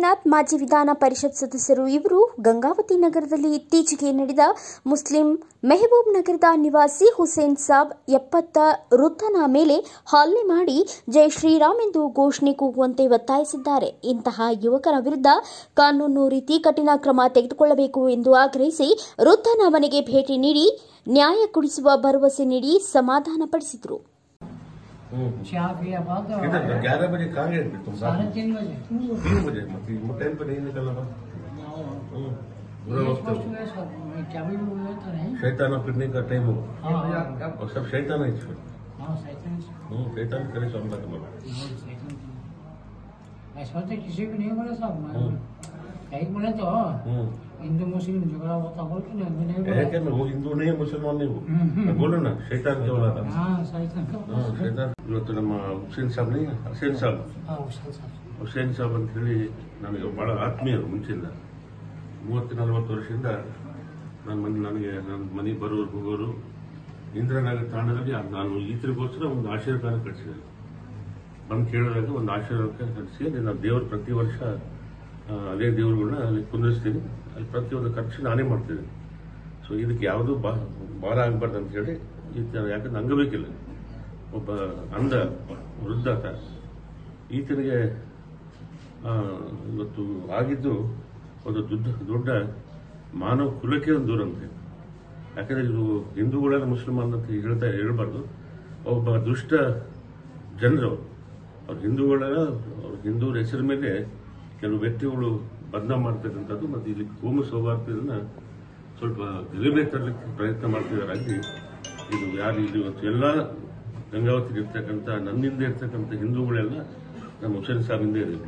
ಶ್ರೀನಾಥ್ ಮಾಜಿ ವಿಧಾನ ಪರಿಷತ್ ಸದಸ್ಯರು ಇವರು ಗಂಗಾವತಿ ನಗರದಲ್ಲಿ ಇತ್ತೀಚೆಗೆ ನಡೆದ ಮುಸ್ಲಿಂ ಮೆಹಬೂಬ್ ನಗರದ ನಿವಾಸಿ ಹುಸೇನ್ ಸಾಬ್ ಎಪ್ಪತ್ತ ವೃದ್ಧನ ಮೇಲೆ ಹಲ್ಲೆ ಮಾಡಿ ಜೈ ಶ್ರೀರಾಮ್ ಎಂದು ಘೋಷಣೆ ಕೂಗುವಂತೆ ಒತ್ತಾಯಿಸಿದ್ದಾರೆ ಇಂತಹ ಯುವಕರ ವಿರುದ್ಧ ಕಾನೂನು ರೀತಿ ಕಠಿಣ ಕ್ರಮ ತೆಗೆದುಕೊಳ್ಳಬೇಕು ಎಂದು ಆಗ್ರಹಿಸಿ ವೃದ್ಧನ ಮನೆಗೆ ಭೇಟಿ ನೀಡಿ ನ್ಯಾಯ ಕೊಡಿಸುವ ಭರವಸೆ ನೀಡಿ ಸಮಾಧಾನಪಡಿಸಿದರು हम्म। चाय पिया बाद किधर ग्यारह बजे कहाँ गए थे तुम साढ़े साथ तीन बजे तीन बजे मतलब टाइम पे नहीं निकलना था हम्म। बुरा वक्त है। चाबी भी हुआ तो नहीं शैताना फिरने का टाइम हो हाँ और सब शैतान है इसमें हाँ सैतान हम्म, शैतान करे सामना करना ऐसा तो किसी को नहीं बोला साहब हम्म। कहीं बोले तो हम्म। हिंदू मुस्लिम झगड़ा होता बोल के नहीं नहीं है बोला क्या मैं वो हिंदू नहीं है मुसलमान नहीं वो हम्म। मैं बोलो ना शैतान क्या बोला था हाँ सैतान का हाँ, शैतान ಇವತ್ತು ನಮ್ಮ ಹುಸೇನ್ ಸಾಬ್ नहीं है? ಹುಸೇನ್ ಸಾಬ್ हाँ उषा साहब ಹುಸೇನ್ ಸಾಬ್ ಅಂತ ಹೇಳಿ ನನಗೆ ಬಹಳ ಆತ್ಮೀಯರು ಮುಂಚೆಯಿಂದ ಮೂವತ್ತು ನಲವತ್ತು ವರ್ಷದಿಂದ ನನ್ನ ಮನೆ ನನಗೆ ನನ್ನ ಮನೆಗೆ ಬರೋರು ಹೋಗೋರು ಇಂದಿರಾನಗರ ತಾಂಡದಲ್ಲಿ ನಾನು ಈತರಿಗೋಸ್ಕರ ಒಂದು ಆಶೀರ್ವಾದ ಕಟ್ಟಿಸಿದೆ ಬಂದು ಕೇಳಿದಾಗ ಒಂದು ಆಶೀರ್ವಾದ ಕಟ್ಟಿಸಿ ಅಲ್ಲಿ ನಾನು ದೇವರು ಪ್ರತಿ ವರ್ಷ ಆ, ಅದೇ ದೇವರುಗಳನ್ನ ಅಲ್ಲಿ ಕುಂದಿಸ್ತೀನಿ ಅಲ್ಲಿ ಪ್ರತಿಯೊಂದು ಖರ್ಚು ನಾನೇ ಮಾಡ್ತೀನಿ ಸೊ ಇದಕ್ಕೆ ಯಾವುದೂ ಬಾ ಭಾರ ಆಗಬಾರ್ದು ಅಂತ ಹೇಳಿ ಈತ ಯಾಕಂದ್ರೆ ಅಂಗಬೇಕಿಲ್ಲ ಒಬ್ಬ ಅಂಧ ವೃದ್ಧ ಆತ ಈತನಿಗೆ ಆ, ಇವತ್ತು ಆಗಿದ್ದು ಒಂದು ದೊಡ್ಡ ದೊಡ್ಡ ಮಾನವ ಕುಲಕ್ಕೆ ಒಂದು ದೂರಂತೆ ಯಾಕಂದ್ರೆ ಇದು ಹಿಂದೂಗಳೆಲ್ಲ ಮುಸಲ್ಮಾನ್ ಅಂತ ಹೇಳ್ತಾ ಹೇಳ್ಬಾರ್ದು ಒಬ್ಬ ದುಷ್ಟ ಜನರು ಅವ್ರು ಹಿಂದೂಗಳೆಲ್ಲ ಅವ್ರ ಹಿಂದೂರ ಹೆಸರ ಮೇಲೆ ಕೆಲವು ವ್ಯಕ್ತಿಗಳು ಬದನಾಮ ಮಾಡ್ತಕ್ಕಂಥದ್ದು ಮತ್ತು ಇಲ್ಲಿ ಕೋಮು ಸೌಹಾರ್ದದನ್ನ ಸ್ವಲ್ಪ ಗಲಿಮೆ ತರಲಿಕ್ಕೆ ಪ್ರಯತ್ನ ಮಾಡ್ತಿದ್ದಾರಾಗಿ ಇದು ಯಾರು ಇಲ್ಲಿ ಇವತ್ತು ಎಲ್ಲ ಗಂಗಾವತಿಗೆ ಇರ್ತಕ್ಕಂಥ ನನ್ನಿಂದ ಇರ್ತಕ್ಕಂಥ ಹಿಂದೂಗಳೆಲ್ಲ ನಮ್ಮ ಹುಸೇನ್ ಸಾಬಿಂದ ಇದ್ದೀವಿ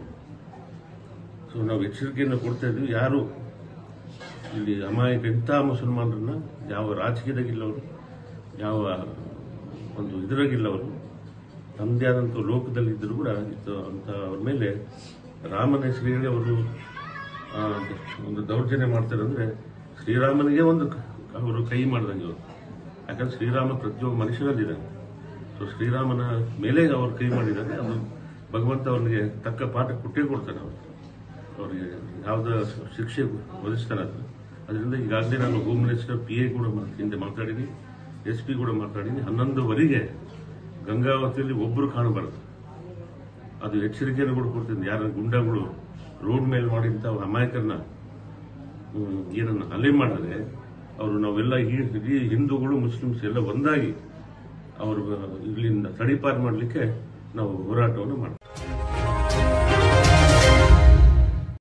ಸೊ ನಾವು ಎಚ್ಚರಿಕೆಯನ್ನು ಕೊಡ್ತಾ ಇದ್ವಿ ಯಾರು ಇಲ್ಲಿ ಅಮಾಯಕ ಇಂಥ ಮುಸಲ್ಮಾನರನ್ನ ಯಾವ ರಾಜಕೀಯದಾಗಿಲ್ಲ ಅವರು ಯಾವ ಒಂದು ಇದರಾಗಿಲ್ಲ ಅವರು ತಮ್ಮದೇ ಆದಂಥ ಲೋಕದಲ್ಲಿ ಇದ್ದರೂ ಕೂಡ ಇತ್ತು ಅಂತ ಅವ್ರ ಮೇಲೆ ರಾಮನ ಹೆಸರು ಹೇಳಿ ಅವರು ಆ, ಒಂದು ದೌರ್ಜನ್ಯ ಮಾಡ್ತಾರೆ ಅಂದ್ರೆ ಶ್ರೀರಾಮನಿಗೆ ಒಂದು ಕ- ಅವರು ಕೈ ಮಾಡ್ದಂಗೆ ಅವರು ಯಾಕಂದ್ರೆ ಶ್ರೀರಾಮ ಪ್ರತಿಯೊಬ್ಬ ಮನುಷ್ಯನಲ್ಲಿದ್ದಾನೆ ಸೊ ಶ್ರೀರಾಮನ ಮೇಲೆ ಅವರು ಕೈ ಮಾಡಿದ್ದಾರೆ ಅದು ಭಗವಂತ ಅವನಿಗೆ ತಕ್ಕ ಪಾಠ ಕೊಟ್ಟೇ ಕೊಡ್ತಾನೆ ಅವರು ಅವರಿಗೆ ಯಾವ್ದು ಶಿಕ್ಷೆ ಒದಗಿಸ್ತಾನೆ ಅದು ಅದರಿಂದ ಈಗಾಗಲೇ ನಾನು ಹೋಮ್ ಮಿನಿಸ್ಟರ್ ಪಿ ಎ ಕೂಡ ಮಾ- ಹಿಂದೆ ಮಾತಾಡಿನಿ ಎಸ್ ಪಿ ಕೂಡ ಮಾತಾಡಿನಿ ಹನ್ನೊಂದುವರೆಗೆ ಗಂಗಾವತಿಯಲ್ಲಿ ಒಬ್ಬರು ಕಾಣಬಾರದು ಅದು ಎಚ್ಚರಿಕೆಯನ್ನು ಕೂಡ ಕೊಡ್ತೀನಿ ಯಾರ ಗುಂಡಗಳು ರೋಡ್ ಮೇಲೆ ಮಾಡಿ ಇಂಥ ಅಮಾಯಕರನ್ನ ಹ್ಮ್, ಏನನ್ನ ಹಲ್ಲೆ ಮಾಡಿದ್ರೆ ಅವರು ನಾವೆಲ್ಲ ಈ ಇಡೀ ಹಿಂದೂಗಳು ಮುಸ್ಲಿಮ್ಸ್ ಎಲ್ಲ ಒಂದಾಗಿ ಅವರು ಇಲ್ಲಿಂದ ತಡಿಪಾರು ಮಾಡಲಿಕ್ಕೆ ನಾವು ಹೋರಾಟವನ್ನು ಮಾಡ್ತೀವಿ